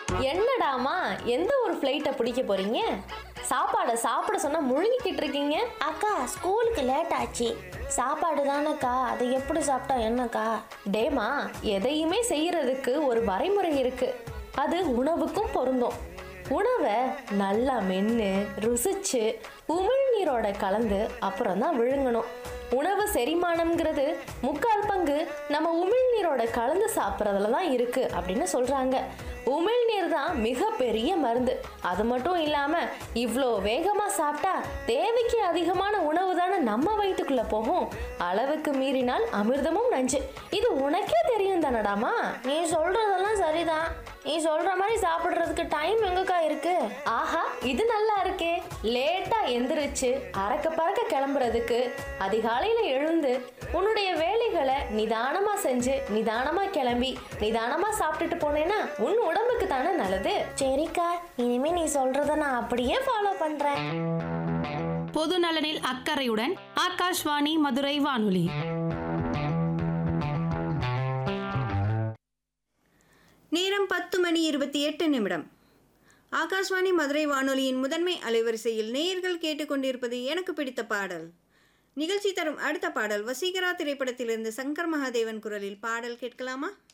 என்னடாமா எந்த ஒரு ஃப்ளைட்டை பிடிக்க போறீங்க சாப்பாடை சாப்பிட சொன்னா முழுங்கிக்கிட்டு இருக்கீங்க அக்கா ஸ்கூலுக்கு லேட் ஆச்சு சாப்பாடு தானேக்கா அதை எப்படி சாப்பிட்டா என்னக்கா டேமா எதையுமே செய்யறதுக்கு ஒரு வரைமுறை இருக்கு அது உணவுக்கும் பொருந்தும் உணவை நல்லா மென்று ருசிச்சு உமிழ்நீரோட கலந்து அப்புறம் தான் விழுங்கணும் உணவு செரிமானம்ங்கிறது முக்கால் பங்கு நம்ம உமிழ்நீரோட கலந்து சாப்பிட்றதுல தான் இருக்கு அப்படின்னு சொல்றாங்க உமிழ்நீர் தான் மிகப்பெரிய மருந்து அது மட்டும் இல்லாம இவ்வளோ வேகமா சாப்பிட்டா தேவைக்கு அதிகமான உணவு தானே நம்ம வயிற்றுக்குள்ள போகும் அளவுக்கு மீறினால் அமிர்தமும் நஞ்சு இது உனக்கே தெரியும் தானடாமா நீ சொல்றதெல்லாம் சரிதான் நீ சொல்ற மாதிரி சாப்பிடுறதுக்கு டைம் எங்கக்கா இருக்கு ஆஹா இது நல்லா இருக்கே லேட்டா எந்திரிச்சு அறக்க பறக்க கிளம்புறதுக்கு அதிகாலையில எழுந்து உன்னுடைய வேலைகளை நிதானமா செஞ்சு நிதானமா கிளம்பி நிதானமா சாப்பிட்டுட்டு போனேன்னா உன் உடம்புக்கு தானே நல்லது சரிக்கா இனிமே நீ சொல்றத நான் அப்படியே ஃபாலோ பண்றேன் பொது நலனில் அக்கறையுடன் ஆகாஷ்வாணி மதுரை வானொலி நேரம் பத்து மணி இருபத்தி எட்டு நிமிடம் ஆகாஷ்வாணி மதுரை வானொலியின் முதன்மை அலைவரிசையில் நேயர்கள் கேட்டுக்கொண்டிருப்பது எனக்கு பிடித்த பாடல் நிகழ்ச்சி தரும் அடுத்த பாடல் வசீகரா திரைப்படத்திலிருந்து சங்கர் மகாதேவன் குரலில் பாடல் கேட்கலாமா